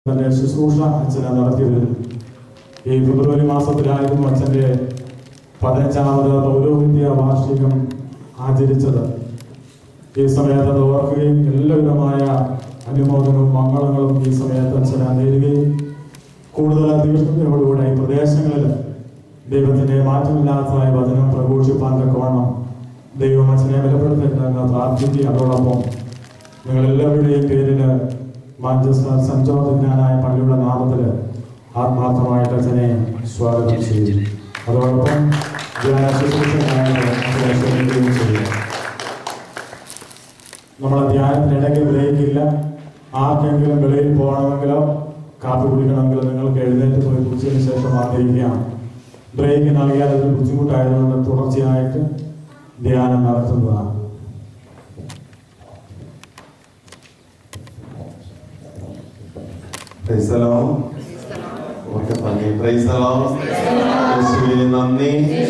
തന്റെ ശുശ്രൂഷ അച്ഛനെ നടത്തി വരുന്നു ഈ ഫെബ്രുവരി മാസത്തിലായിരുന്നു അച്ഛൻ്റെ പതിനഞ്ചാമത് പൗരോഹിത്യ വാർഷികം ആചരിച്ചത് ഈ സമയത്ത് അത് ഓർക്കുകയും എല്ലാവിധമായ അനുമോദനവും മംഗളങ്ങളും ഈ സമയത്ത് അച്ഛനെ നേരുകയും കൂടുതൽ തീഷ്ണതയോടുകൂടെ ഈ പ്രദേശങ്ങളിൽ ദൈവത്തിന്റെ മാറ്റമില്ലാത്തതായ വചനം പ്രഘോഷിപ്പാൻ തക്കവണ്ണം ദൈവം അച്ഛനെ ബലപ്പെടുത്തരുതെന്ന് പ്രാർത്ഥിക്കുക അതോടൊപ്പം നിങ്ങൾ എല്ലാവരുടെയും പേരിൽ മാഞ്ചസ്റ്റർ സഞ്ചോദജ്ഞാനായ പള്ളിയുടെ നാമത്തിൽ ആത്മാർത്ഥമായിട്ട് അച്ഛനെ സ്വാഗതം ചെയ്യും അതോടൊപ്പം ധ്യാന ശുശ്രൂഷകനായിട്ട് അച്ഛനെ ക്ഷണിക്കുകയും ചെയ്യും നമ്മളെ ധ്യാനത്തിനിടയ്ക്ക് ബ്രേക്ക് ഇല്ല ആർക്കെങ്കിലും വെളിയിൽ പോകണമെങ്കിലോ കാപ്പി കുടിക്കണമെങ്കിലോ നിങ്ങൾക്ക് എഴുന്നേറ്റ് പോയി കുടിച്ചതിന് ശേഷം ആഗ്രഹിക്കാം ബ്രേക്ക് നൽകിയാൽ അതൊരു ബുദ്ധിമുട്ടായതുകൊണ്ട് തുടർച്ചയായിട്ട് ധ്യാനം നടത്തുന്നതാണ് പ്രൈസലോ ഓക്കെ പറഞ്ഞു പ്രൈസലോ യേശുവേ നന്ദി